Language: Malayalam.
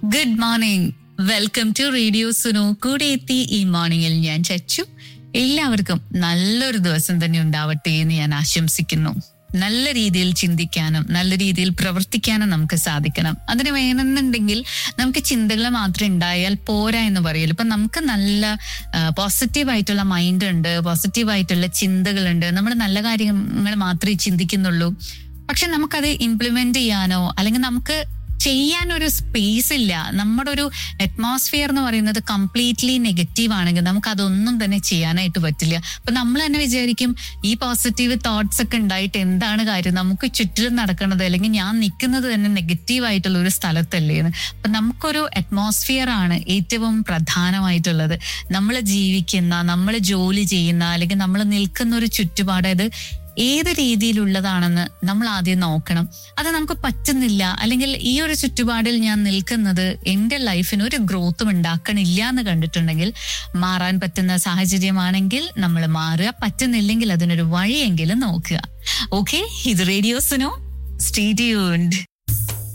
good morning welcome to radio Suno കൂടെ എത്തി ഈ മോർണിംഗിൽ ഞാൻ ചച്ചു എല്ലാവർക്കും നല്ലൊരു ദിവസം തന്നെ ഉണ്ടാവട്ടെ എന്ന് ഞാൻ ആശംസിക്കുന്നു നല്ല രീതിയിൽ ചിന്തിക്കാനും നല്ല രീതിയിൽ പ്രവർത്തിക്കാനും നമുക്ക് സാധിക്കണം അതിന് വേണമെന്നുണ്ടെങ്കിൽ നമുക്ക് ചിന്തകൾ മാത്രം ഉണ്ടായാൽ പോരാ എന്ന് പറയല് ഇപ്പൊ നമുക്ക് നല്ല പോസിറ്റീവ് ആയിട്ടുള്ള മൈൻഡ് ഉണ്ട് പോസിറ്റീവ് ആയിട്ടുള്ള ചിന്തകളുണ്ട് നമ്മൾ നല്ല കാര്യങ്ങൾ മാത്രമേ ചിന്തിക്കുന്നുള്ളൂ പക്ഷെ നമുക്കത് ഇംപ്ലിമെന്റ് ചെയ്യാനോ അല്ലെങ്കിൽ നമുക്ക് ചെയ്യാൻ ഒരു സ്പേസ് ഇല്ല നമ്മുടെ ഒരു അറ്റ്മോസ്ഫിയർ എന്ന് പറയുന്നത് കംപ്ലീറ്റ്ലി നെഗറ്റീവ് ആണെങ്കിൽ നമുക്ക് അതൊന്നും തന്നെ ചെയ്യാനായിട്ട് പറ്റില്ല അപ്പൊ നമ്മൾ തന്നെ വിചാരിക്കും ഈ പോസിറ്റീവ് തോട്ട്സ് ഒക്കെ ഉണ്ടായിട്ട് എന്താണ് കാര്യം നമുക്ക് ചുറ്റിലും നടക്കുന്നത് അല്ലെങ്കിൽ ഞാൻ നിൽക്കുന്നത് തന്നെ നെഗറ്റീവ് ആയിട്ടുള്ള ഒരു സ്ഥലത്തല്ലേ എന്ന് അപ്പൊ നമുക്കൊരു അറ്റ്മോസ്ഫിയർ ആണ് ഏറ്റവും പ്രധാനമായിട്ടുള്ളത് നമ്മൾ ജീവിക്കുന്ന നമ്മൾ ജോലി ചെയ്യുന്ന അല്ലെങ്കിൽ നമ്മൾ നിൽക്കുന്ന ഒരു ചുറ്റുപാട് അത് ഏത് രീതിയിലുള്ളതാണെന്ന് നമ്മൾ ആദ്യം നോക്കണം അത് നമുക്ക് പറ്റുന്നില്ല അല്ലെങ്കിൽ ഈ ഒരു ചുറ്റുപാടിൽ ഞാൻ നിൽക്കുന്നത് എൻ്റെ ലൈഫിന് ഒരു ഗ്രോത്തും ഉണ്ടാക്കണില്ല എന്ന് കണ്ടിട്ടുണ്ടെങ്കിൽ മാറാൻ പറ്റുന്ന സാഹചര്യമാണെങ്കിൽ നമ്മൾ മാറുക പറ്റുന്നില്ലെങ്കിൽ അതിനൊരു വഴിയെങ്കിലും നോക്കുക ഓക്കെ ഇത് റേഡിയോസിനോ സ്റ്റേഡിയോണ്ട്